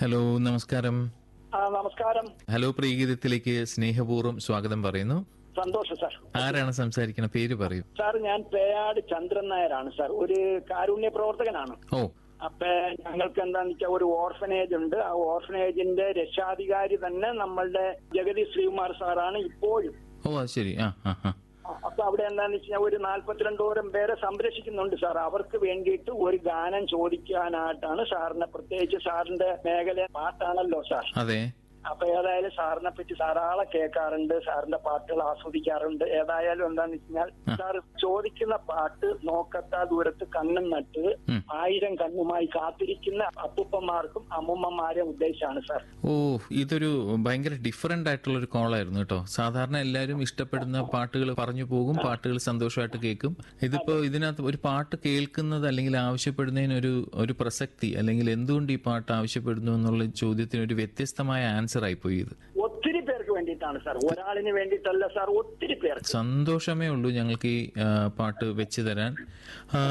Hello നമസ്കാരം ആ നമസ്കാരം ഹലോ പ്രീഗീതത്തിലേക്ക് സ്നേഹപൂർവ്വം സ്വാഗതം പറയുന്നു സന്തോഷം സാർ ആരാണ് സംസാരിക്കുന്ന പേര് പറയൂ സാർ ഞാൻ പേയാട് ചന്ദ്രൻ നായരാണ് സാർ ഒരു കാരുണ്യ പ്രവർത്തകനാണ് ഓ അപ്പൊ ഞങ്ങൾക്ക് എന്താന്ന് വെച്ചാൽ ഒരു ഓർഫനേജ് ഉണ്ട് ആ ഓർഫനേജിന്റെ രക്ഷാധികാരി തന്നെ നമ്മളുടെ ജഗതി ശ്രീകുമാർ സാറാണ് ഇപ്പോഴും ഓ അത് ശരി ആ ആ ആ അപ്പൊ അവിടെ എന്താന്ന് വെച്ചാൽ ഒരു നാല്പത്തിരണ്ടോരം പേരെ സംരക്ഷിക്കുന്നുണ്ട് സാർ അവർക്ക് വേണ്ടിയിട്ട് ഒരു ഗാനം ചോദിക്കാനായിട്ടാണ് സാറിനെ പ്രത്യേകിച്ച് സാറിന്റെ മേഖല പാട്ടാണല്ലോ സാർ അതെ അപ്പൊ ഏതായാലും സാറിനെ പറ്റി ധാരാളം കേൾക്കാറുണ്ട് സാറിന്റെ പാട്ടുകൾ ആസ്വദിക്കാറുണ്ട് ഏതായാലും എന്താന്ന് വെച്ചാൽ സാർ ചോദിക്കുന്ന പാട്ട് നോക്കത്താ ദൂരത്ത് കണ്ണും നട്ട് ഉം. ആയിരം കണ്ണുമായി കാത്തിരിക്കുന്ന അപ്പൂപ്പന്മാർക്കും അമ്മൂമ്മമാരെ ഉദ്ദേശിച്ചാണ് സാർ ഓ ഇതൊരു ഭയങ്കര ഡിഫറെന്റ് ആയിട്ടുള്ള ഒരു കോളായിരുന്നു കേട്ടോ സാധാരണ എല്ലാവരും ഇഷ്ടപ്പെടുന്ന പാട്ടുകൾ പറഞ്ഞു പോകും പാട്ടുകൾ സന്തോഷമായിട്ട് കേൾക്കും ഇതിപ്പോ ഇതിനകത്ത് ഒരു പാട്ട് കേൾക്കുന്നത് അല്ലെങ്കിൽ ആവശ്യപ്പെടുന്നതിന് ഒരു ഒരു പ്രസക്തി അല്ലെങ്കിൽ എന്തുകൊണ്ട് ഈ പാട്ട് ആവശ്യപ്പെടുന്നു എന്നുള്ള ചോദ്യത്തിന് ഒരു വ്യത്യസ്തമായ ആൻസർ ആയിപ്പോയി ഇത് ഒത്തിരി പേർക്ക് വേണ്ടിയിട്ടാണ് സാർ ഒരാളിന് വേണ്ടിയിട്ടല്ല സാർ ഒത്തിരി പേർക്ക് സന്തോഷമേ ഉള്ളൂ ഞങ്ങൾക്ക് ഈ ആ, പാട്ട് വെച്ച് തരാൻ ആ,